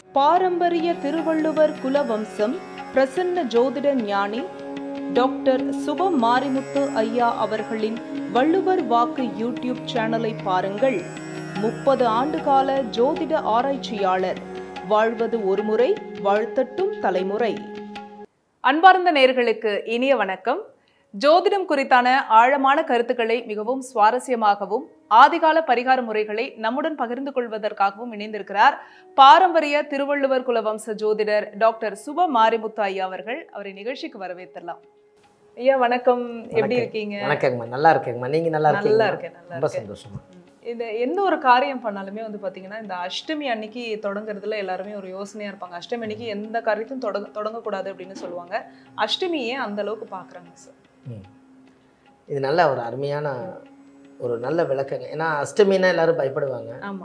பாரம்பரிய திருவள்ளுவர் குலவம்சம் பிரசன்ன ஜோதிட ஞானி டாக்டர் சுப மாரிமுத்து ஐயா அவர்களின் வள்ளுவர் வாக்கு யூடியூப் சேனலை பாருங்கள் முப்பது ஆண்டுகால ஜோதிட ஆராய்ச்சியாளர் வாழ்வது ஒருமுறை வாழ்த்தட்டும் தலைமுறை அன்பார்ந்த நேர்களுக்கு இனிய வணக்கம் ஜோதிடம் குறித்தான ஆழமான கருத்துக்களை மிகவும் சுவாரஸ்யமாகவும் ஆதிகால பரிகார முறைகளை நம்முடன் பகிர்ந்து கொள்வதற்காகவும் இணைந்திருக்கிறார் பாரம்பரிய திருவள்ளுவர் குலவம்ச ஜோதிடர் டாக்டர் சுப மாரிமுத்து ஐயா அவர்கள் அவரை நிகழ்ச்சிக்கு வரவேற்றலாம் ஐயா வணக்கம் எப்படி வணக்கம். இருக்கீங்க வணக்கங்கம்மா நல்லா இருக்கேங்கம்மா நீங்க நல்லா நல்லா இருக்கீங்க இருக்கேன் நல்லா ரொம்ப இருக்கேன் சந்தோஷமா இந்த எந்த ஒரு காரியம் பண்ணாலுமே வந்து பாத்தீங்கன்னா இந்த அஷ்டமி அன்னைக்கு தொடங்குறதுல எல்லாருமே ஒரு யோசனையா இருப்பாங்க அஷ்டமி அன்னைக்கு எந்த காரியத்தையும் தொடங்க தொடங்கக்கூடாது அப்படின்னு சொல்லுவாங்க அஷ்டமி ஏன் அந்த அளவுக்கு பாக்குறாங்க சார் ம். இது நல்ல ஒரு அருமையான ஒரு நல்ல விளக்கங்க ஏன்னா அஷ்டமின்னா எல்லாரும் பயப்படுவாங்க ஆமா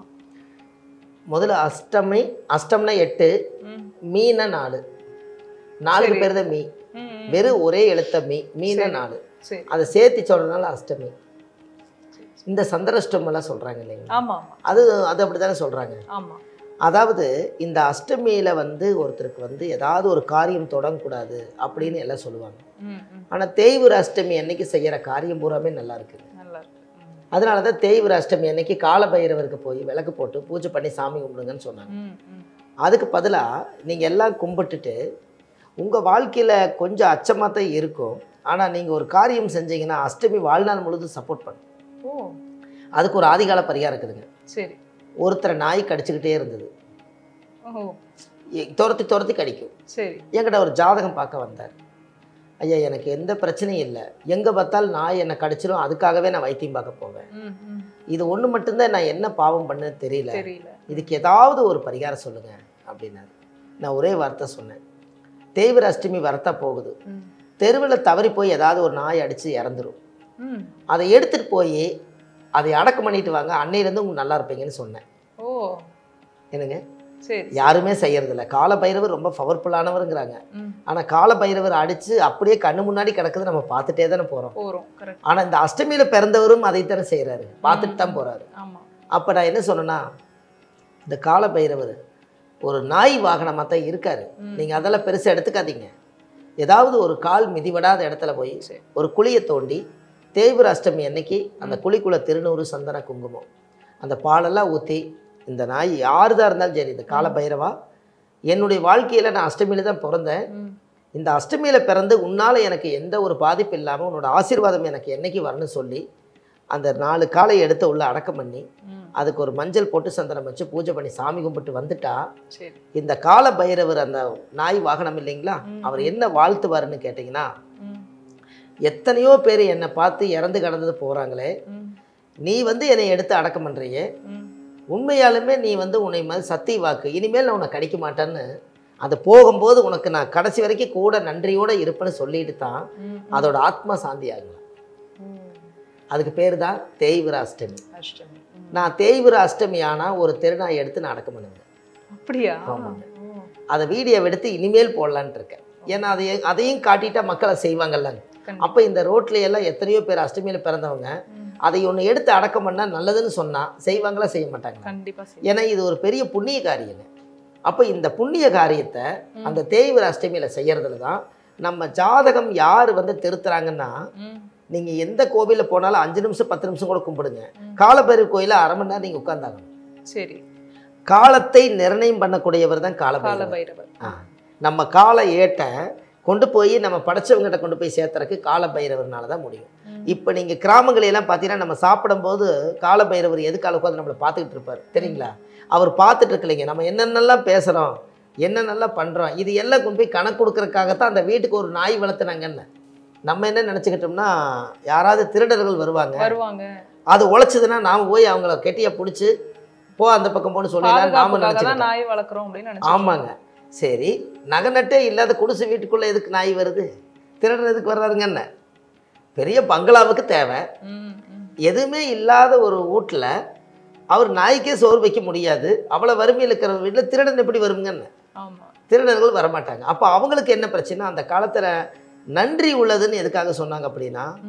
முதல்ல அஷ்டமி அஷ்டம்னா எட்டு ம் மீனா நாலு நாலுக்கு சரி. பேர் தான் மீ ம், ம். வெறும் ஒரே எழுத்த மீ மீனா சரி. நாலு சரி அதை சேர்த்து சொல்றதுனால அஷ்டமி இந்த சந்திரஷ்டம் எல்லாம் சொல்றாங்க இல்லைங்க ஆமா ஆமா அது அது அப்படித்தானே சொல்றாங்க ஆமா அதாவது இந்த அஷ்டமியில வந்து ஒருத்தருக்கு வந்து ஏதாவது ஒரு காரியம் தொடங்கக்கூடாது அப்படின்னு எல்லாம் சொல்லுவாங்க ம், ம். ஆனா தேய்விர அஷ்டமி அன்னைக்கு செய்யற காரியம் பூராமே நல்லா இருக்குது நல்லா இருக்கு ம். அதனால தான் தேய்விர அஷ்டமி அன்னைக்கு காலபைரவருக்கு போய் விளக்கு போட்டு பூஜை பண்ணி சாமி கும்பிடுங்கன்னு சொன்னாங்க ம், ம். அதுக்கு பதிலாக நீங்கள் எல்லாம் கும்பிட்டுட்டு உங்கள் வாழ்க்கையில் கொஞ்சம் அச்சமாக தான் இருக்கும் ஆனால் நீங்கள் ஒரு காரியம் செஞ்சீங்கன்னா அஷ்டமி வாழ்நாள் முழுதும் சப்போர்ட் பண்ணும் ஓ அதுக்கு ஒரு ஆதிகால பரிகாரம் இருக்குதுங்க சரி ஒருத்தரை நாய் கடிச்சுக்கிட்டே இருந்தது ஓ எ- துரத்தி துரத்தி கடிக்கும் சரி என்கிட்ட ஒரு ஜாதகம் பார்க்க வந்தார் ஐயா எனக்கு எந்த பிரச்சனையும் இல்லை எங்கே பார்த்தாலும் நாய் என்னை கடிச்சிரும் அதுக்காகவே நான் வைத்தியம் பார்க்க போவேன் ம், ம். இது ஒன்று மட்டும்தான் நான் என்ன பாவம் பண்ணேன்னு தெரியல தெரியல இதுக்கு ஏதாவது ஒரு பரிகாரம் சொல்லுங்க அப்படின்னாரு நான் ஒரே வார்த்தை சொன்னேன் தேய்விர அஷ்டமி வரத்தா போகுது ம். தெருவில் தவறி போய் ஏதாவது ஒரு நாய் அடித்து இறந்துரும் ம். அதை எடுத்துகிட்டு போய் அதை அடக்கம் பண்ணிட்டு வாங்க அன்னையிலேருந்து உங்களுக்கு நல்லா இருப்பீங்கன்னு சொன்னேன் ஓ என்னங்க சரி யாருமே செய்யறதில்ல கால பைரவர் ரொம்ப பவர்ஃபுல்லானவருங்கிறாங்க ம். ஆனால் கால பைரவர் அடித்து அப்படியே கண்ணு முன்னாடி கிடக்குது நம்ம பார்த்துட்டே தானே போகிறோம் போறோம் கரெக்ட் ஆனால் இந்த அஷ்டமியில் பிறந்தவரும் அதைத்தானே செய்கிறாரு பார்த்துட்டு தான் போகிறாரு ஆமா அப்போ நான் என்ன சொன்னேன்னா இந்த கால பைரவர் ஒரு நாய் வாகனமாக தான் இருக்காரு ம். நீங்கள் அதெல்லாம் பெருசாக எடுத்துக்காதீங்க ஏதாவது ஒரு கால் மிதிபடாத இடத்துல போய் சரி. ஒரு குழியை தோண்டி தேய்பிர அஷ்டமி அன்னைக்கு அந்த குழிக்குள்ள திருநூறு சந்தன குங்குமம் அந்த பாலெல்லாம் ஊற்றி இந்த நாய் யாருதான் இருந்தாலும் சரி இந்த கால பைரவா என்னுடைய வாழ்க்கையில் நான் அஷ்டமியில் தான் பிறந்தேன் ம். இந்த அஷ்டமியில் பிறந்து உன்னால் எனக்கு எந்த ஒரு பாதிப்பு இல்லாமல் உன்னோட ஆசீர்வாதம் எனக்கு என்னைக்கு வரணும்னு சொல்லி அந்த நாலு காலை எடுத்து உள்ள அடக்கம் பண்ணி ம். அதுக்கு ஒரு மஞ்சள் பொட்டு சந்தனம் வச்சு பூஜை பண்ணி சாமி கும்பிட்டு வந்துட்டா சரி இந்த கால பைரவர் அந்த நாய் வாகனம் இல்லைங்களா ம். அவர் என்ன வாழ்த்துவாருன்னு கேட்டிங்கன்னா ம். எத்தனையோ பேர் என்னை பார்த்து இறந்து கடந்தது போகிறாங்களே ம். நீ வந்து என்னை எடுத்து அடக்கம் பண்ணுறியே ம். உண்மையாலுமே நீ வந்து உன்னை மாதிரி சத்திய வாக்கு இனிமேல் நான் உன்னை கடிக்க மாட்டேன்னு அது போகும்போது உனக்கு நான் கடைசி வரைக்கும் கூட நன்றியோடு இருப்பேன்னு சொல்லிட்டு தான் ம். அதோட ஆத்மா சாந்தி ஆகலாம் ம். அதுக்கு பேர் தான் தேய்விர அஷ்டமி அஷ்டமி ம். நான் தேய்விர அஷ்டமி ஆனால் ஒரு தெருநாய் எடுத்து நான் அடக்கம் பண்ணுவேன் அப்படியா ஆமாங்க. ஓ. அதை வீடியோ எடுத்து இனிமேல் போடலான்ட்டு இருக்கேன் ஏன்னா அதையும் அதையும் காட்டிட்டா மக்களை செய்வாங்கல்ல கண்டிப்பா. அப்போ இந்த ரோட்ல எல்லாம் எத்தனையோ பேர் அஷ்டமியில் பிறந்தவங்க ம். அதை ஒன்று எடுத்து அடக்கம் பண்ணால் நல்லதுன்னு சொன்னால் செய்வாங்களா செய்ய மாட்டாங்க கண்டிப்பா சரி ஏன்னா இது ஒரு பெரிய புண்ணிய காரியம் அப்போ இந்த புண்ணிய காரியத்தை ம். அந்த தேய்விர அஷ்டமியில் செய்யறதுல தான் நம்ம ஜாதகம் யார் வந்து திருத்துறாங்கன்னா ம். நீங்கள் எந்த கோவிலில் போனாலும் அஞ்சு நிமிஷம் பத்து நிமிஷம் கூட கும்பிடுங்க ம். காலபைரவர் கோயிலில் அரை மணி நேரம் நீங்கள் உட்காந்தாகணும் சரி காலத்தை நிர்ணயம் பண்ணக்கூடியவர் தான் கால காலபைரவர் பைரவர் ஆ. நம்ம கால ஏட்ட கொண்டு போய் நம்ம படைச்சவங்ககிட்ட கொண்டு போய் சேர்த்துறதுக்கு கால பைரவர்னால தான் முடியும் ம். இப்போ நீங்கள் கிராமங்களெல்லாம் பார்த்தீங்கன்னா நம்ம சாப்பிடும்போது கால பைரவர் எதுக்கால உட்காந்து நம்மளை பார்த்துக்கிட்டு இருப்பார் தெரியுங்களா அவர் பார்த்துட்டு இருக்கலைங்க நம்ம என்னென்னலாம் பேசுகிறோம் என்னென்னலாம் பண்ணுறோம் இது எல்லாம் கொண்டு போய் கணக்கு கொடுக்கறதுக்காகத்தான் அந்த வீட்டுக்கு ஒரு நாய் வளர்த்துனாங்கன்னு நம்ம என்ன நினச்சிக்கிட்டோம்னா யாராவது திருடர்கள் வருவாங்க வருவாங்க அது உழைச்சதுன்னா நாம் போய் அவங்கள கெட்டியா பிடிச்சி போ அந்த பக்கம் போன்னு சொல்லலாம் நாம பாதுகாப்புக்காக தான் நினச்சிக்கிட்டோம் நாய் வளர்க்குறோம் அப்படின்னு நினைச்சு ஆமாங்க சரி நகை நட்டே இல்லாத குடிசை வீட்டுக்குள்ளே எதுக்கு நாய் வருது திருடன் எதுக்கு வர்றாருங்க என்ன பெரிய பங்களாவுக்கு தேவை ம், ம். எதுவுமே இல்லாத ஒரு வீட்டில் அவர் நாய்க்கே சோறு வைக்க முடியாது அவ்வளோ வறுமையில் இருக்கிற வீட்டில் திருடன் எப்படி வருங்கன்னு ஆமா திருடர்கள் வரமாட்டாங்க அப்போ அவங்களுக்கு என்ன பிரச்சனை அந்த காலத்தில் நன்றி உள்ளதுன்னு எதுக்காக சொன்னாங்க அப்படின்னா ம்.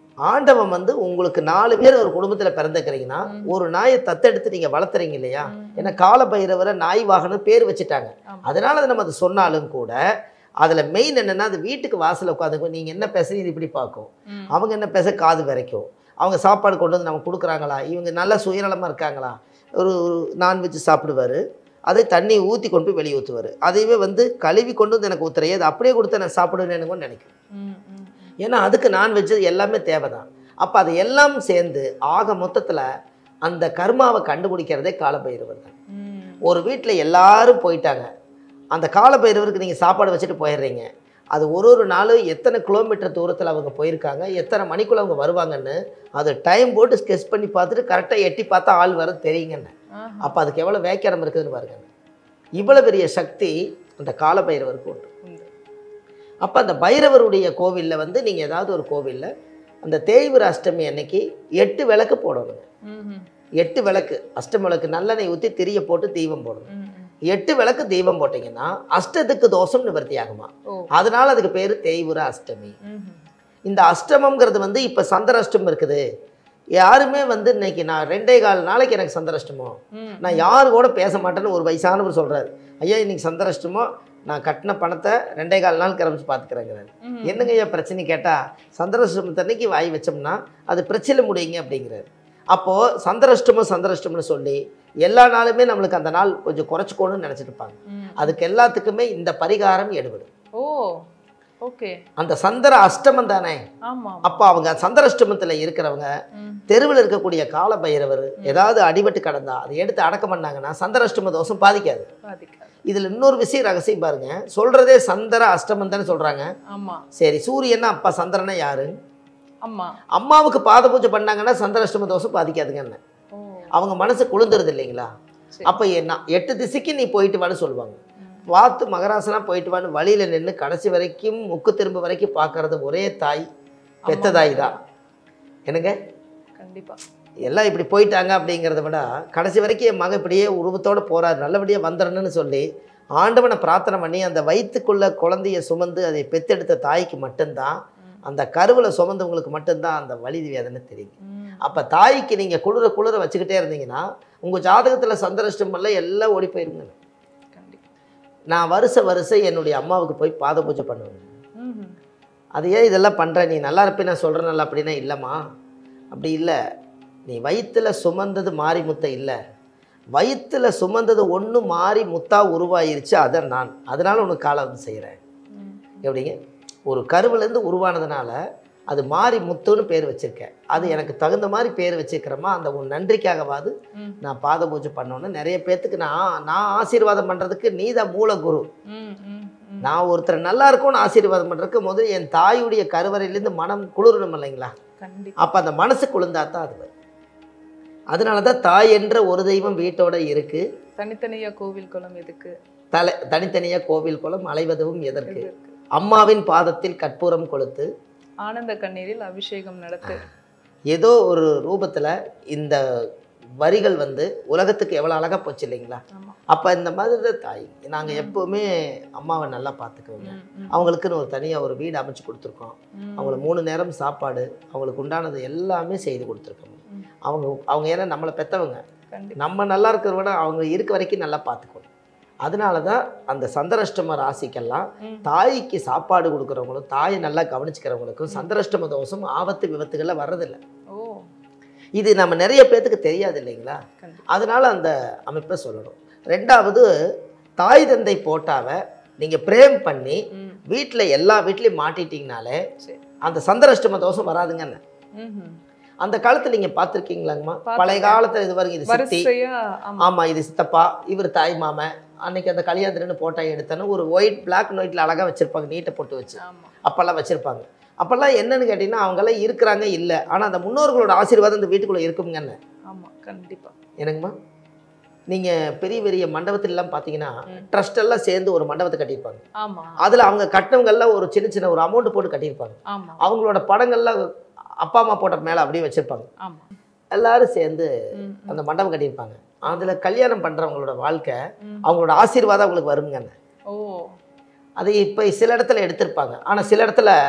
ஆண்டவன் வந்து உங்களுக்கு நாலு பேர் ஒரு குடும்பத்தில் பிறந்துக்கிறீங்கன்னா ம். ஒரு நாயை தத்தெடுத்து நீங்கள் வளர்த்துறீங்க இல்லையா ம். ஏன்னா கால பைரவரை நாய் வாகனம் பேர் வச்சுட்டாங்க ஆமா. அதனால அது நம்ம அது சொன்னாலும் கூட அதில் மெயின் என்னன்னா அது வீட்டுக்கு வாசல்ல உட்காந்து நீங்கள் என்ன பேசுறீங்க இது இப்படி பார்க்கும் ம். அவங்க என்ன பேச காது வரைக்கும் அவங்க சாப்பாடு கொண்டு வந்து நம்ம கொடுக்குறாங்களா இவங்க நல்லா சுயநலமாக இருக்காங்களா ஒரு நான்வெஜ் சாப்பிடுவார் அதை தண்ணி ஊற்றி கொண்டு போய் வெளியே ஊற்றுவார் அதையவே வந்து கழுவி கொண்டு வந்து எனக்கு ஊற்றுறையே அது அப்படியே கொடுத்து நான் சாப்பிடுவேன்னு கூட நினைக்கிறேன் ம், ம், ஏன்னா அதுக்கு நான்வெஜ் எல்லாமே தேவை தான் அப்போ அது எல்லாம் சேர்ந்து ஆக மொத்தத்தில் அந்த கர்மாவை கண்டுபிடிக்கிறதே காலபைரவர் தான் ம். ஒரு வீட்டில் எல்லாரும் போயிட்டாங்க அந்த காலபைரவருக்கு நீங்கள் சாப்பாடு வச்சுட்டு போயிடுறீங்க அது ஒரு ஒரு நாளும் எத்தனை கிலோமீட்டர் தூரத்தில் அவங்க போயிருக்காங்க எத்தனை மணிக்குள்ள அவங்க வருவாங்கன்னு அது டைம் போட்டு ஸ்கெச் பண்ணி பார்த்துட்டு கரெக்டாக எட்டி பார்த்தா ஆள் வர தெரியுங்கன்னு ஆஹா. அப்போ அதுக்கு எவ்வளோ வேக்கியானம் இருக்குதுன்னு பாருங்க இவ்வளோ பெரிய சக்தி அந்த காலபைரவருக்கு உண்டு உண்டு. அப்போ அந்த பைரவருடைய கோவிலில் வந்து நீங்கள் ஏதாவது ஒரு கோவிலில் அந்த தேய்பிர அஷ்டமி அன்னைக்கு எட்டு விளக்கு போடணுங்க ம், ம், எட்டு விளக்கு அஷ்டமி விளக்கு நல்லெண்ணெய் ஊற்றி திரிய போட்டு தீபம் போடணும் ம், ம். எட்டு விளக்கு தீபம் போட்டிங்கன்னா அஷ்டத்துக்கு தோஷம் நிவர்த்தி ஆகுமா ஓ அதனால அதுக்கு பேர் தேய்புர அஷ்டமி ம், ம். இந்த அஷ்டமம்ங்கிறது வந்து இப்போ சந்திராஷ்டம் இருக்குது யாருமே வந்து இன்னைக்கு நான் ரெண்டே கால் நாளைக்கு எனக்கு சந்திராஷ்டமம் ம். நான் யாரு கூட பேச மாட்டேன்னு ஒரு வயசானவர் சொல்கிறாரு ஐயா இன்னைக்கு சந்திராஷ்டமோ நான் கட்டின பணத்தை ரெண்டே கால் நாள் கிளம்பிச்சு பார்த்துக்கிறேங்கிறாரு ம். என்னங்க ஐயா பிரச்சனை கேட்டால் சந்திராஷ்டமத்தன்னைக்கு வாய் வச்சோம்னா அது பிரச்சனை முடியுங்க அப்படிங்கிறாரு அப்போது சந்திராஷ்டமம் சந்திராஷ்டமம்னு சொல்லி எல்லா நாளுமே நம்மளுக்கு அந்த நாள் கொஞ்சம் குறைச்சிக்கணும்னு நினச்சிட்டு இருப்பாங்க ம். அதுக்கு எல்லாத்துக்குமே இந்த பரிகாரம் எடுபடும் ஓ ஓகே அந்த சந்திர அஷ்டமம் தானே ஆமா அப்போ அவங்க சந்திராஷ்டமத்தில் இருக்கிறவங்க ம். தெருவில் இருக்கக்கூடிய கால பைரவர் ஏதாவது அடிபட்டு கிடந்தா அதை எடுத்து அடக்கம் பண்ணாங்கன்னா சந்திராஷ்டம தோஷம் பாதிக்காது பாதிக்காது இதில் இன்னொரு விஷயம் ரகசியம் பாருங்க சொல்றதே சந்திர அஷ்டமம் தானே சொல்றாங்க ஆமா சரி சூரியன்னா அப்பா சந்திரனா யாரு ஆமா அம்மாவுக்கு பாத பூஜை பண்ணாங்கன்னா சந்திராஷ்டம தோஷம் பாதிக்காதுங்கன்னு ஓ அவங்க மனசு குளிர்ந்துருது இல்லைங்களா சரி. அப்போ என்ன எட்டு திசைக்கு நீ போயிட்டு வான்னு சொல்லுவாங்க ம். பார்த்து மகராசனா போயிட்டு வான்னு வழியில் நின்று கடைசி வரைக்கும் முக்கு திரும்ப வரைக்கும் பார்க்கறது ஒரே தாய் பெத்த அம்மா தாய் தான் என்னங்க கண்டிப்பா எல்லாம் இப்படி போயிட்டாங்க அப்படிங்கிறத விட கடைசி வரைக்கும் என் மகன் இப்படியே உருவத்தோடு போறார் நல்லபடியாக வந்துடணும்னு சொல்லி ஆண்டவனை பிரார்த்தனை பண்ணி அந்த வயிற்றுக்குள்ள குழந்தைய சுமந்து அதை பெத்தெடுத்த தாய்க்கு மட்டும்தான் ம். அந்த கருவில் சுமந்தவங்களுக்கு மட்டும்தான் அந்த வலி வேதனை தெரியும் ம். அப்போ தாய்க்கு நீங்கள் குளிர குளிர வச்சுக்கிட்டே இருந்தீங்கன்னா உங்கள் ஜாதகத்தில் சந்திரஷ்டம் எல்லாம் எல்லாம் ஓடி போயிருங்க கண்டிப்பா நான் வருஷ வருஷம் என்னுடைய அம்மாவுக்கு போய் பாத பூஜை பண்ணுவேன் ம், ம். அது ஏன் இதெல்லாம் பண்ணுற நீ நல்லா இருப்பே நான் சொல்கிறேன்ல அப்படின்னா இல்லைம்மா அப்படி இல்லை நீ வயிற்றில் சுமந்தது மாறி முத்தை இல்லை வயிற்றில் சுமந்தது ஒன்று மாறி முத்தா உருவாயிருச்சு அதை நான் அதனால உனக்கு காலை வந்து செய்கிறேன் ம். எப்படிங்க ஒரு கருவிலேருந்து உருவானதுனால அது மாறி முத்துன்னு பேர் வச்சிருக்கேன் அது எனக்கு தகுந்த மாதிரி பேர் வச்சிருக்கிறோமா அந்த உன் நன்றிக்காகவாது ம். நான் பாத பூஜை பண்ணோன்னு நிறைய பேர்த்துக்கு நான் நான் ஆசீர்வாதம் பண்ணுறதுக்கு நீ தான் மூல குரு ம், ம், ம். நான் ஒருத்தர் நல்லா இருக்கும்னு ஆசீர்வாதம் பண்ணுறதுக்கு முதல்ல என் தாயுடைய கருவறையிலேருந்து மனம் குளிரணும் இல்லைங்களா கண்டிப்பா அப்போ அந்த மனசு குளிர்ந்தா தான் அது வரும். அதனால தான் தாய் என்ற ஒரு தெய்வம் வீட்டோட இருக்கு தனித்தனியா கோவில் குளம் எதுக்கு தலை தனித்தனியாக கோவில் குளம் அலைவதும் எதற்கு எதற்கு அம்மாவின் பாதத்தில் கற்பூரம் கொளுத்து ஆனந்த கண்ணீரில் அபிஷேகம் நடத்து ஏதோ ஒரு ரூபத்தில் இந்த வரிகள் வந்து உலகத்துக்கு எவ்வளோ அழகாக போச்சு இல்லைங்களா ஆமா அப்போ இந்த மாதிரி தான் தாய் நாங்கள் எப்போவுமே அம்மாவை நல்லா பார்த்துக்குவோங்க ம், ம், அவங்களுக்குன்னு ஒரு தனியாக ஒரு வீடு அமைச்சு கொடுத்துருக்கோம் ம். அவங்கள மூணு நேரம் சாப்பாடு அவங்களுக்கு உண்டானது எல்லாமே செய்து கொடுத்துருக்கோம் ம். அவங்க அவங்க ஏன்னா நம்மளை பெற்றவங்க கண்டிப்பா நம்ம நல்லா இருக்கிறத விட அவங்க இருக்க வரைக்கும் நல்லா பார்த்துக்கணும் அதனால தான் அந்த சந்திராஷ்டம ராசிக்கெல்லாம் ம். தாய்க்கு சாப்பாடு கொடுக்குறவங்களும் தாயை நல்லா கவனிச்சுக்கிறவங்களுக்கும் சந்திராஷ்டம தோஷம் ஆபத்து விபத்துகளில் வர்றதில்லை ஓ இது நம்ம நிறைய பேர்த்துக்கு தெரியாது இல்லைங்களா கண்டிப்பா அதனால அந்த அமைப்பை சொல்லணும் ரெண்டாவது தாய் தந்தை போட்டாவை நீங்கள் பிரேம் பண்ணி ம் வீட்டில் எல்லா வீட்லேயும் மாட்டிட்டீங்கனாலே சரி அந்த சந்திராஷ்டம தோஷம் வராதுங்கன்னு ம் ம். அந்த காலத்தில் நீங்கள் பார்த்துருக்கீங்களாங்கம்மா பார்த்திருக்கேன். பழைய காலத்தில் இது வரைக்கும் இது சித்தி வரிசையா ஆமா ஆமாம் இது சித்தப்பா இவர் தாய் மாமன் அன்னைக்கு அந்த கல்யாணத்துலன்னு போட்டோ எடுத்தேன்னு ஒரு ஒயிட் பிளாக் அண்ட் ஒயிட்டில் அழகாக வச்சுருப்பாங்க நீட்டை போட்டு வச்சு ஆமா அப்போல்லாம் வச்சுருப்பாங்க அப்போல்லாம் என்னன்னு கேட்டிங்கன்னா அவங்கெல்லாம் இருக்கிறாங்க இல்லை ஆனால் அந்த முன்னோர்களோட ஆசீர்வாதம் இந்த வீட்டுக்குள்ளே இருக்குங்கன்னு ஆமா கண்டிப்பா எனக்குமா நீங்கள் பெரிய பெரிய மண்டபத்திலலாம் பார்த்தீங்கன்னா ம். ட்ரஸ்ட் எல்லாம் சேர்ந்து ஒரு மண்டபத்தை கட்டியிருப்பாங்க ஆமா அதில் அவங்க கட்டினவங்கெல்லாம் ஒரு சின்ன சின்ன ஒரு அமௌண்ட் போட்டு கட்டியிருப்பாங்க ஆமா அவங்களோட படங்கள்லாம் அப்பா அம்மா போட்ட மேலே அப்படியே வச்சுருப்பாங்க ஆமா எல்லாரும் சேர்ந்து ம், ம், அந்த மண்டபம் கட்டியிருப்பாங்க அதில் கல்யாணம் பண்ணுறவங்களோட வாழ்க்கை ம். அவங்களோட ஆசீர்வாதம் அவங்களுக்கு வருங்க ஓ அது இப்போ சில இடத்துல எடுத்திருப்பாங்க ஆனால் சில இடத்துல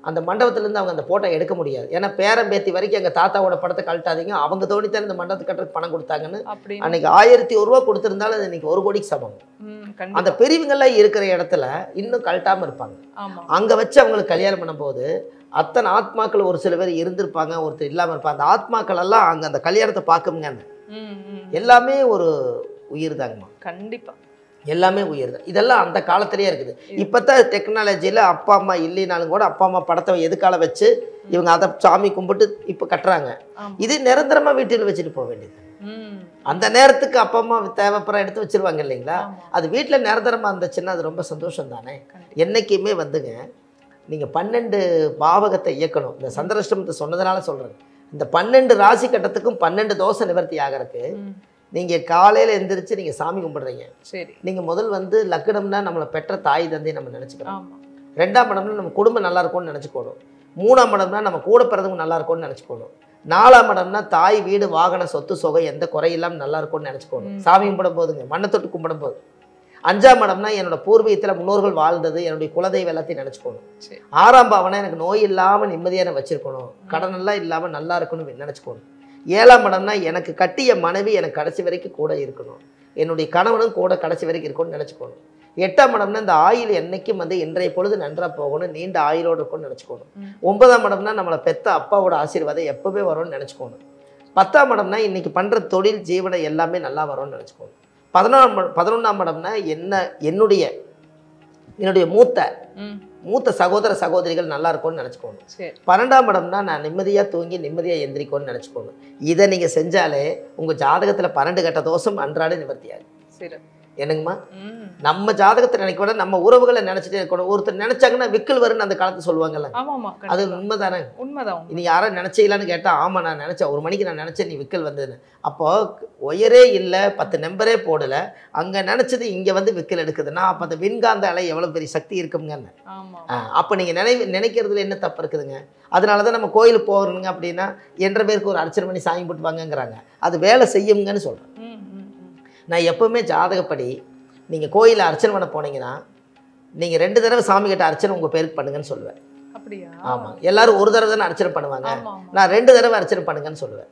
அந்த மண்டபத்திலேருந்து அவங்க அந்த போட்டோ எடுக்க முடியாது ஏன்னா பேரன் பேத்தி வரைக்கும் எங்கள் தாத்தாவோட படத்தை கழட்டாதீங்க அவங்க தோணித்தான் இந்த மண்டபத்துக்கு கட்டுறதுக்கு பணம் கொடுத்தாங்கன்னு அப்படின்னு அன்னைக்கு ஆயிரத்தி ஒரு ரூபா கொடுத்துருந்தாலும் அது இன்னைக்கு ஒரு கோடிக்கு சமம் ம், அந்த கண்டிப்பா பெரியவங்கெல்லாம் இருக்கிற இடத்துல இன்னும் கழட்டாமல் இருப்பாங்க ஆமா அங்கே வச்சு அவங்களுக்கு கல்யாணம் பண்ணும்போது அத்தனை ஆத்மாக்கள் ஒரு சில பேர் இருந்திருப்பாங்க ஒருத்தர் இல்லாமல் இருப்பாங்க அந்த ஆத்மாக்கள் எல்லாம் அங்கே அந்த கல்யாணத்தை பார்க்குங்க ம், ம். எல்லாமே ஒரு உயிர் தாங்கம்மா கண்டிப்பா எல்லாமே உயிர் தான் இதெல்லாம் அந்த காலத்திலேயே இருக்குது இப்போ தான் டெக்னாலஜியில் அப்பா அம்மா இல்லைனாலும் கூட அப்பா அம்மா படத்தை எதுக்கால வச்சு இவங்க அதை சாமி கும்பிட்டு இப்போ கட்டுறாங்க ஆமா இது நிரந்தரமாக வீட்டில் வச்சுட்டு போக வேண்டியது ம், அந்த நேரத்துக்கு அப்பா அம்மா தேவைப்படுற எடுத்து வச்சிருவாங்க இல்லைங்களா ஆமா அது வீட்டில் நிரந்தரமாக இருந்துச்சுன்னா அது ரொம்ப சந்தோஷம் தானே கண்டிப்பா. என்னைக்குமே வந்துங்க நீங்கள் பன்னெண்டு பாவகத்தை இயக்கணும் இந்த சந்திராஷ்டமத்தை சொன்னதுனால சொல்கிறேன் இந்த பன்னெண்டு ராசி கட்டத்துக்கும் பன்னெண்டு தோசை நிவர்த்தி ஆகிறதுக்கு ம், நீங்கள் காலையில் எந்திரிச்சு நீங்கள் சாமி கும்பிடுறீங்க சரி நீங்கள் முதல் வந்து லக்கணம்னா நம்மளை பெற்ற தாய் தந்தை நம்ம நினச்சிக்கிறோம் ஆமா ரெண்டாம் இடம்னா நம்ம குடும்பம் நல்லா இருக்கும்னு நினச்சிக்கணும் மூணாம் இடம்னா நம்ம கூட பிறந்தவங்க நல்லா இருக்கும்னு நினச்சிக்கணும் நாலாம் இடம்னா தாய் வீடு வாகன சொத்து சொகை எந்த குறையில்லாமல் நல்லா இருக்கும்னு நினச்சிக்கணும் ம். சாமி கும்பிடும் போதுங்க மண்ணை தொட்டு கும்பிடும் போது அஞ்சாம் இடம்னா என்னோட பூர்வீகத்தில் முன்னோர்கள் வாழ்ந்தது என்னுடைய குலதெய்வ எல்லாத்தையும் நினச்சிக்கணும் சரி ஆறாம் பாவனை எனக்கு நோய் இல்லாமல் நிம்மதியான வச்சிருக்கணும் கடன் எல்லாம் இல்லாமல் நல்லா இருக்கணும்னு நினச்சிக்கணும் ஏழாம் இடம்னா எனக்கு கட்டிய மனைவி எனக்கு கடைசி வரைக்கும் கூட இருக்கணும் என்னுடைய கணவனும் கூட கடைசி வரைக்கும் இருக்கணும்னு நினச்சிக்கணும் எட்டாம் இடம்னா இந்த ஆயுள் என்னைக்கும் வந்து இன்றைய பொழுது நன்றாக போகணும் நீண்ட ஆயுளோடு இருக்கணும்னு நினச்சிக்கணும் ம். ஒன்பதாம் இடம்னா நம்மளை பெத்த அப்பாவோட ஆசீர்வாதம் எப்பவுமே வரும்னு நினச்சிக்கணும் பத்தாம் இடம்னா இன்னைக்கு பண்ணுற தொழில் ஜீவனை எல்லாமே நல்லா வரும்னு நினச்சிக்கணும் பதினொன்றாம் பதினொன்றாம் இடம்னா என்ன என்னுடைய என்னுடைய மூத்த ம் மூத்த சகோதர சகோதரிகள் நல்லா இருக்கும்னு நினச்சிக்கோணும் சரி பன்னெண்டாம் இடம்னா நான் நிம்மதியாக தூங்கி நிம்மதியாக எந்திரிக்கணும்னு நினச்சிக்கோணும் இதை நீங்கள் செஞ்சாலே உங்கள் ஜாதகத்தில் பன்னெண்டு கட்ட தோஷம் அன்றாட நிவர்த்தியாகும் சரி என்னங்கம்மா ம் நம்ம ஜாதகத்தை நினைக்க விட நம்ம உறவுகளை நினச்சிட்டே இருக்கணும் ஒருத்தர் நினச்சாங்கன்னா விக்கல் வரும்னு அந்த காலத்து சொல்லுவாங்கல்ல ஆமா ஆமா அது கண்டிப்பா. உண்மைதானே உண்மைதான் உண்மை. நீ யாரும் நினச்சீங்களான்னு கேட்டால் ஆமாம் நான் நினச்சேன் ஒரு மணிக்கு நான் நினச்சேன் நீ விக்கல் வந்ததுன்னு அப்போ ஒயரே இல்லை பத்து நம்பரே போடலை அங்கே நினச்சது இங்கே வந்து விக்கல் எடுக்குதுன்னா அப்போ அந்த விண்காந்த அலை எவ்வளோ பெரிய சக்தி இருக்குங்கன்னு ஆமா அப்போ நீங்கள் நினை நினைக்கிறதுல என்ன தப்பு இருக்குதுங்க அதனால தான் நம்ம கோயிலுக்கு போகிறோங்க அப்படின்னா என்ற பேருக்கு ஒரு அர்ச்சனை பண்ணி சாமி போட்டு வாங்கங்கிறாங்க அது வேலை செய்யுங்கன்னு சொல்கிறேன் ம் ம் ம் நான் எப்போவுமே ஜாதகப்படி நீங்கள் கோயிலில் அர்ச்சனை பண்ண போனீங்கன்னா நீங்கள் ரெண்டு தடவை சாமி கிட்ட அர்ச்சனை உங்கள் பேருக்கு பண்ணுங்கன்னு சொல்லுவேன் அப்படியா ஆமாம் எல்லாரும் ஒரு தடவை தானே அர்ச்சனை பண்ணுவாங்க ஆமா ஆமா நான் ரெண்டு தடவை அர்ச்சனை பண்ணுங்கன்னு சொல்லுவேன்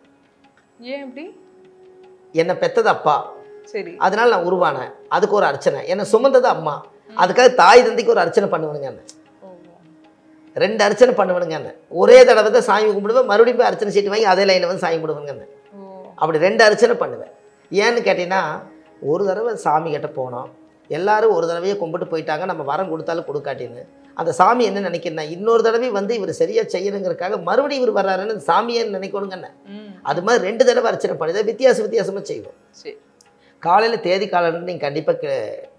ஏன் இப்படி என்னை பெத்தது அப்பா சரி அதனால நான் உருவானேன் அதுக்கு ஒரு அர்ச்சனை என்னை சுமந்தது அம்மா அதுக்காக தாய் தந்தைக்கு ஒரு அர்ச்சனை பண்ணுவேனுங்க ஓ ரெண்டு அர்ச்சனை பண்ணுவேனுங்க ஒரே தடவை தான் சாமி கும்பிடுவேன் மறுபடியும் போய் அர்ச்சனை சீட்டு வாங்கி அதே லைனில் வந்து சாமி கும்பிடுவேங்க ஓ அப்படி ரெண்டு அர்ச்சனை பண்ணுவேன் ஏன்னு கேட்டிங்கன்னா ஒரு தடவை சாமி கிட்ட போனோம் எல்லாரும் ஒரு தடவையே கும்பிட்டு போயிட்டாங்க நம்ம வரம் கொடுத்தாலும் கொடுக்காட்டின்னு அந்த சாமி என்ன நினைக்கிறேன்னா இன்னொரு தடவை வந்து இவர் சரியாக செய்யணுங்கிறக்காக மறுபடியும் இவர் வர்றாருன்னு அந்த சாமியே நினைக்கணுங்கண்ணே ம் அது மாதிரி ரெண்டு தடவை அர்ச்சனை பண்ணி வித்தியாச வித்தியாசமாக செய்வோம் சரி காலையில் தேதி காலம் நீங்கள் கண்டிப்பாக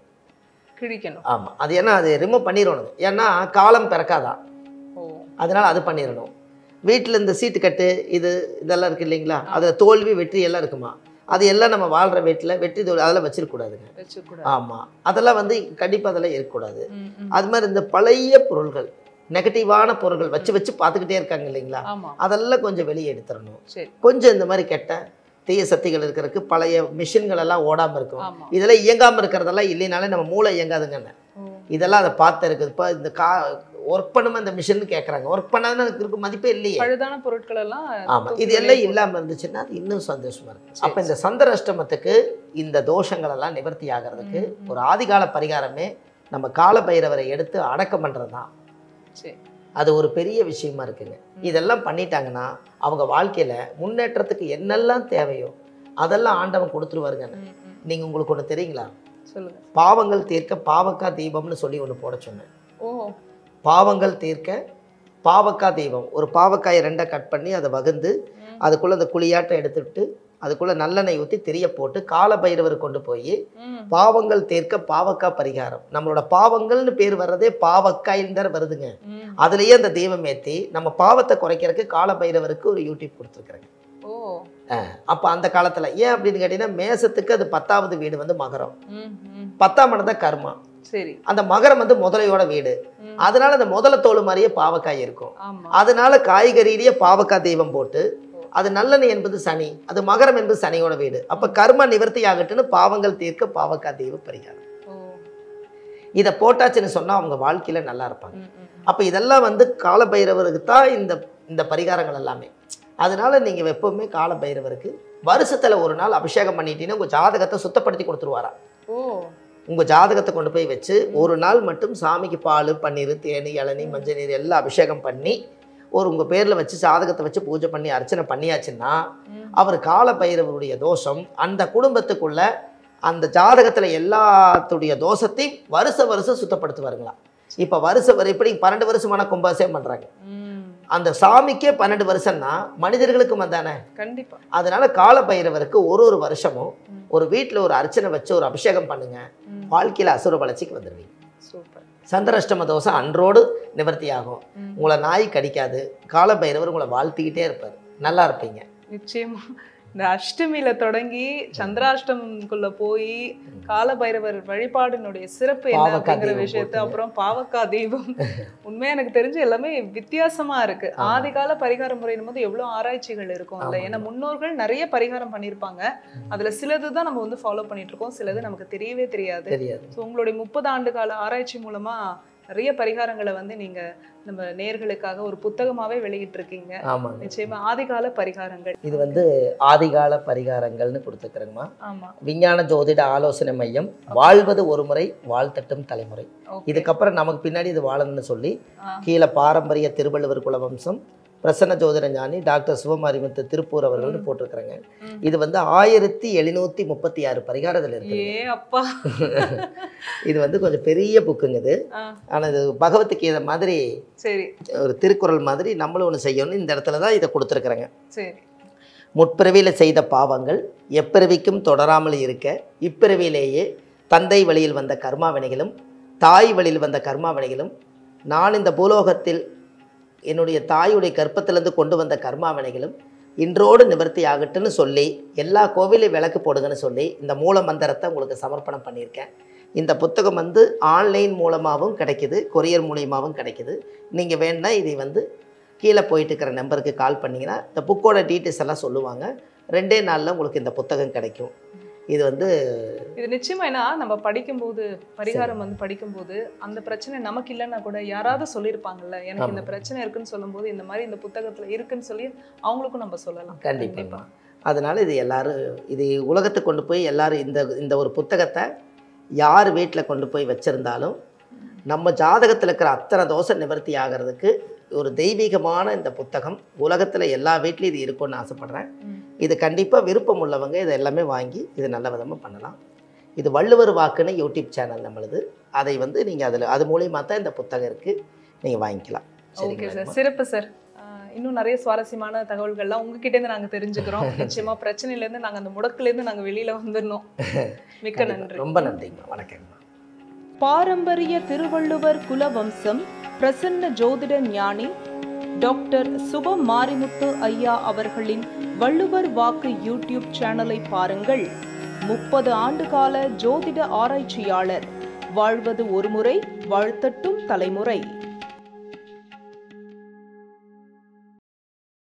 கிழிக்கணும் ஆமாம் அது ஏன்னா அது ரிமூவ் பண்ணிடணும் ஏன்னா காலம் பிறக்காதான் ஓ அதனால் அது பண்ணிடணும் வீட்டில் இந்த சீட்டு கட்டு இது இதெல்லாம் இருக்குது இல்லைங்களா அதில் தோல்வி வெற்றி எல்லாம் இருக்குமா அது எல்லாம் நம்ம வாழ்கிற வீட்டில் வெற்றி தோல்வி அதெல்லாம் வச்சிருக்கக்கூடாதுங்க வச்சுக்கூடாது ஆமாம் அதெல்லாம் வந்து கண்டிப்பாக அதெல்லாம் இருக்கக்கூடாது ம் ம் அது மாதிரி இந்த பழைய பொருள்கள் நெகட்டிவான பொருள்கள் வச்சு வச்சு பார்த்துக்கிட்டே இருக்காங்க இல்லைங்களா ஆமா அதெல்லாம் கொஞ்சம் வெளியே எடுத்துடணும் சரி கொஞ்சம் இந்த மாதிரி கெட்ட தீய சக்திகள் இருக்கிறதுக்கு பழைய மிஷின்கள் எல்லாம் ஓடாமல் இருக்கும் ஆமா இதெல்லாம் இயங்காமல் இருக்கிறதெல்லாம் இல்லைனாலே நம்ம மூளை இயங்காதுங்கண்ணே ஓ இதெல்லாம் அதை பார்த்து இருக்குது இப்போ இந்த கா ஒர்க் பண்ணுமா இந்த மிஷின் கேட்குறாங்க ஒர்க் பண்ணாதான் அதுக்கு இருக்க மதிப்பே இல்லையே பழுதான பொருட்கள் எல்லாம் ஆமாம் தூக்கி இது வெளியே எல்லாம் போட்டு- இல்லாமல் இருந்துச்சுன்னா அது இன்னும் சந்தோஷமா இருக்கும் சரி, அப்போ இந்த சந்திராஷ்டமத்துக்கு இந்த தோஷங்கள் எல்லாம் நிவர்த்தி ஆகிறதுக்கு ம், ம். ஒரு ஆதிகால பரிகாரமே நம்ம கால பைரவரை எடுத்து அடக்கம் பண்ணுறது தான் சரி அது ஒரு பெரிய விஷயமா இருக்குங்க இதெல்லாம் பண்ணிட்டாங்கன்னா அவங்க வாழ்க்கையில் முன்னேற்றத்துக்கு என்னெல்லாம் தேவையோ அதெல்லாம் ஆண்டவன் கொடுத்துருவாருங்க ம் ம் நீங்கள் உங்களுக்கு ஒன்று தெரியுங்களா சொல்லுங்க பாவங்கள் தீர்க்க பாவக்கா தீபம்னு சொல்லி ஒன்று போட சொன்னேன் ஓ பாவங்கள் தீர்க்க பாவக்காய் தெய்வம் ஒரு பாவக்காயை ரெண்டாக கட் பண்ணி அதை வகுந்து ம். அதுக்குள்ளே அந்த குழியாட்டம் எடுத்துவிட்டு அதுக்குள்ளே நல்லெண்ணெய் ஊற்றி திரிய போட்டு கால பைரவர் கொண்டு போய் ம் பாவங்கள் தீர்க்க பாவக்காய் பரிகாரம் நம்மளோட பாவங்கள்னு பேர் வர்றதே பாவக்காய்ன்ற வருதுங்க ம் அதுலேயே அந்த தெய்வம் ஏற்றி நம்ம பாவத்தை குறைக்கிறதுக்கு கால பைரவருக்கு ஒரு யூடியூப் கொடுத்துருக்குறேங்க ஓ அப்போ அந்த காலத்தில் ஏன் அப்படின்னு கேட்டிங்கன்னா மேசத்துக்கு அது பத்தாவது வீடு வந்து மகரம் ம் ம் பத்தாம் இடம் தான் கர்மா சரி அந்த மகரம் வந்து முதலையோட வீடு ம் அதனால அந்த முதல தோல் மாதிரியே பாவக்காய் இருக்கும் ஆமா அதனால காய்கறியிலேயே பாவக்காய் தெய்வம் போட்டு அது நல்லெண்ணெய் என்பது சனி அது மகரம் என்பது சனியோட வீடு அப்ப கர்ம நிவர்த்தி ஆகட்டுன்னு பாவங்கள் தீர்க்க பாவக்காய் தெய்வ பரிகாரம் ஓ இதை போட்டாச்சுன்னு சொன்னால் அவங்க வாழ்க்கையில் நல்லா இருப்பாங்க ம், ம். அப்போ இதெல்லாம் வந்து காலபைரவருக்கு தான் இந்த இந்த பரிகாரங்கள் எல்லாமே அதனால நீங்கள் எப்பவுமே காலபைரவருக்கு வருஷத்தில் ஒரு நாள் அபிஷேகம் பண்ணிட்டீங்கன்னா உங்கள் ஜாதகத்தை சுத்தப்படுத்தி கொடுத்துருவாராம் ஓ உங்கள் ஜாதகத்தை கொண்டு போய் வச்சு ஒரு நாள் மட்டும் சாமிக்கு பால் பன்னீர் தேனி இளநீ மஞ்சள் நீர் எல்லாம் அபிஷேகம் பண்ணி ஒரு உங்கள் பேரில் வச்சு ஜாதகத்தை வச்சு பூஜை பண்ணி அர்ச்சனை பண்ணியாச்சுன்னா ம். அவர் காலபைரவருடைய தோஷம் அந்த குடும்பத்துக்குள்ள அந்த ஜாதகத்தில் எல்லாத்துடைய தோஷத்தையும் வருஷ வருஷம் சுத்தப்படுத்துவாருங்களாம் இப்போ வருஷ வர இப்படி பன்னெண்டு வருஷமான கும்பாசம் பண்ணுறாங்க ம். அந்த சாமிக்கே பன்னெண்டு வருஷம்னா மனிதர்களுக்கும் தானே கண்டிப்பா அதனால காலபைரவருக்கு ஒரு ஒரு வருஷமும் ம். ஒரு வீட்டில் ஒரு அர்ச்சனை வச்சு ஒரு அபிஷேகம் பண்ணுங்க ம். வாழ்க்கையில் அசுர வளர்ச்சிக்கு வந்துடுவீங்க சூப்பர் சந்திராஷ்டம தோஷம் அன்றோடு நிவர்த்தி ஆகும் ம். உங்களை நாய் கடிக்காது காலபைரவர் உங்களை வாழ்த்திக்கிட்டே இருப்பார் நல்லா இருப்பீங்க நிச்சயமா இந்த அஷ்டமியில தொடங்கி சந்திராஷ்டமக்குள்ள போய் காலபைரவர் வழிபாடினுடைய சிறப்பு என்ன பாவக்காய் அப்படிங்கிற தீபம் விஷயத்த போட்டுங்க. அப்புறம் பாவக்கா தீபம் உண்மையா எனக்கு தெரிஞ்சு எல்லாமே வித்தியாசமா இருக்கு ஆமா. ஆதிகால பரிகார முறையின் போது எவ்வளவு ஆராய்ச்சிகள் இருக்கும் இல்ல ஆமா. ஏன்னா முன்னோர்கள் நிறைய பரிகாரம் பண்ணியிருப்பாங்க அதுல சிலது தான் நம்ம வந்து ஃபாலோ பண்ணிட்டு இருக்கோம் சிலது நமக்கு தெரியவே தெரியாது தெரியாது ஸோ உங்களுடைய முப்பது ஆண்டு கால ஆராய்ச்சி மூலமா நிறைய பரிகாரங்களை வந்து நீங்க நம்ம நேர்களுக்காக ஒரு புத்தகமாவே வெளியிட்டு இருக்கீங்க ஆமாங்க நிச்சயமா ஆதிகால பரிகாரங்கள் இது வந்து ஆதிகால பரிகாரங்கள்னு கொடுத்துருக்குறேங்கம்மா ஆமா விஞ்ஞான ஜோதிட ஆலோசனை மையம் வாழ்வது ஒரு முறை வாழ்த்தட்டும் தலைமுறை ஓகே இதுக்கப்புறம் நமக்கு பின்னாடி இது வாழணும்னு சொல்லி ஆ. கீழே பாரம்பரிய திருவள்ளுவர் குலவம்சம் பிரசன்ன ஜோதிட ஞானி டாக்டர் சிவமாரிமுத்து திருப்பூர் அவர்கள்னு ம். போட்டிருக்கிறாங்க ம். இது வந்து ஆயிரத்தி எழுநூத்தி முப்பத்தி ஆறு பரிகாரத்தில் இருக்கு ஏ அப்பா இது வந்து கொஞ்சம் பெரிய புக்குங்க இது ஆ, ஆனால் இது பகவத்கீதை மாதிரி சரி ஒரு திருக்குறள் மாதிரி நம்மளும் ஒன்று செய்யணும் இந்த இடத்துல தான் இதை கொடுத்துருக்குறாங்க சரி முற்பிறவியில் செய்த பாவங்கள் எப்பிறவிக்கும் தொடராமல் இருக்க இப்பிறவியிலேயே தந்தை வழியில் வந்த கர்மா வினைகளும் தாய் வழியில் வந்த கர்மா வினைகளும் நான் இந்த பூலோகத்தில் என்னுடைய தாயுடைய கற்பத்திலிருந்து கொண்டு வந்த கர்மா வினைகளும் இன்றோடு நிவர்த்தி ஆகட்டும்னு சொல்லி எல்லா கோவிலையும் விளக்கு போடுங்கன்னு சொல்லி இந்த மூல மந்திரத்தை உங்களுக்கு சமர்ப்பணம் பண்ணியிருக்கேன் இந்த புத்தகம் வந்து ஆன்லைன் மூலமாகவும் கிடைக்குது கொரியர் மூலியமாகவும் கிடைக்குது நீங்கள் வேணா இதை வந்து கீழே போயிட்டு இருக்கிற நம்பருக்கு கால் பண்ணிங்கன்னா இந்த புக்கோட டீட்டெயில்ஸ் எல்லாம் சொல்லுவாங்க ரெண்டே நாளில் உங்களுக்கு இந்த புத்தகம் கிடைக்கும் இது வந்து இது நிச்சயமா ஏன்னா நம்ம படிக்கும்போது பரிகாரம் வந்து படிக்கும்போது அந்த பிரச்சனை நமக்கு இல்லைன்னா கூட யாராவது சொல்லியிருப்பாங்கல்ல எனக்கு இந்த ஆமா. பிரச்சனை இருக்குன்னு சொல்லும்போது இந்த மாதிரி இந்த புத்தகத்துல இருக்குன்னு சொல்லி அவங்களுக்கும் நம்ம சொல்லலாம் கண்டிப்பாக அதனால் இது எல்லாரும் இது உலகத்துக்கு கொண்டு போய் எல்லாரும் இந்த இந்த ஒரு புத்தகத்தை யார் வீட்டில் கொண்டு போய் வச்சுருந்தாலும் நம்ம ஜாதகத்தில் இருக்கிற அத்தனை தோசை நிவர்த்தி ஆகிறதுக்கு ஒரு தெய்வீகமான இந்த புத்தகம் உலகத்தில் எல்லா வீட்லேயும் இது இருக்கும்னு ஆசைப்பட்றேன் ம். இது கண்டிப்பாக விருப்பம் உள்ளவங்க இதை எல்லாமே வாங்கி இது நல்ல விதமாக பண்ணலாம் இது வள்ளுவர் வாக்குன்னு யூடியூப் சேனல் நம்மளுது அதை வந்து நீங்கள் அதில் அது மூலியமாக தான் இந்த புத்தகம் இருக்குது நீங்கள் வாங்கிக்கலாம் ஓகே சரிங்களா சார் சிறப்பு சார் இன்னும் நிறைய சுவாரஸ்யமான தகவல்கள்லாம் உங்ககிட்ட இருந்து நாங்க தெரிஞ்சுக்கிறோம் நிச்சயமா பிரச்சனையில இருந்து நாங்க அந்த முடக்குல இருந்து நாங்க வெளியில வந்துடணும் மிக்க நன்றி ரொம்ப நன்றிங்க வணக்கங்கம்மா பாரம்பரிய திருவள்ளுவர் குலவம்சம் பிரசன்ன ஜோதிட ஞானி டாக்டர் சுப மாரிமுத்து ஐயா அவர்களின் வள்ளுவர் வாக்கு யூடியூப் சேனலை பாருங்கள் முப்பது ஆண்டுகால ஜோதிட ஆராய்ச்சியாளர் வாழ்வது ஒருமுறை வாழ்த்தட்டும் தலைமுறை